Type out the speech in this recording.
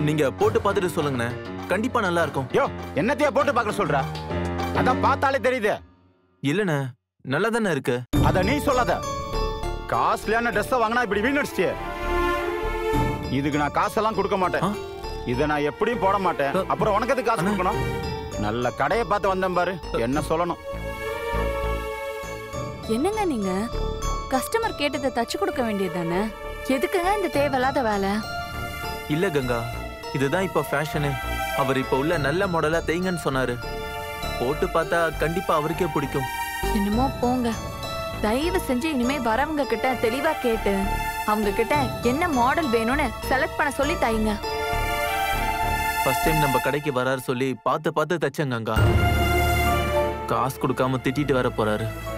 நீங்க போட்டு பார்த்துட்டு சொல்லுங்கண்ணே கண்டிப்பா நல்லா இருக்கும் யோ என்னத்தையா போட்டு பார்க்க சொல்ற அதான் பார்த்தாலே தெரியுது இல்லண்ணே நல்லா தானே இருக்கு அத நீ சொல்லாத காஸ்ட்லியான ட்ரெஸ் வாங்கினா இப்படி வீணடிச்சிட்டியே இதுக்கு நான் காசெல்லாம் கொடுக்க மாட்டேன் ஆ? இதை நான் எப்படியும் போட மாட்டேன் அ, அப்புறம் உனக்கு எதுக்கு காசு அண்ணா. கொடுக்கணும் நல்ல கடையை பார்த்து வந்தேன் பாரு என்ன சொல்லணும் என்னங்க நீங்க கஸ்டமர் கேட்டதை தச்சு கொடுக்க வேண்டியது தானே எதுக்குங்க இந்த தேவையில்லாத வேலை இல்ல கங்கா இதுதான் இப்ப ஃபேஷனு அவர் இப்ப உள்ள நல்ல மாடலா தேய்ங்கன்னு சொன்னாரு போட்டு பார்த்தா கண்டிப்பா அவருக்கே பிடிக்கும் என்னமோ போங்க தயவு செஞ்சு இனிமே வரவங்க கிட்ட தெளிவா கேட்டு அவங்க கிட்ட என்ன மாடல் வேணும்னு செலக்ட் பண்ண சொல்லி தைங்க ஃபர்ஸ்ட் டைம் நம்ம கடைக்கு வராரு சொல்லி பார்த்து பார்த்து தச்சேன் கங்கா காசு கொடுக்காம திட்டிட்டு வர போறாரு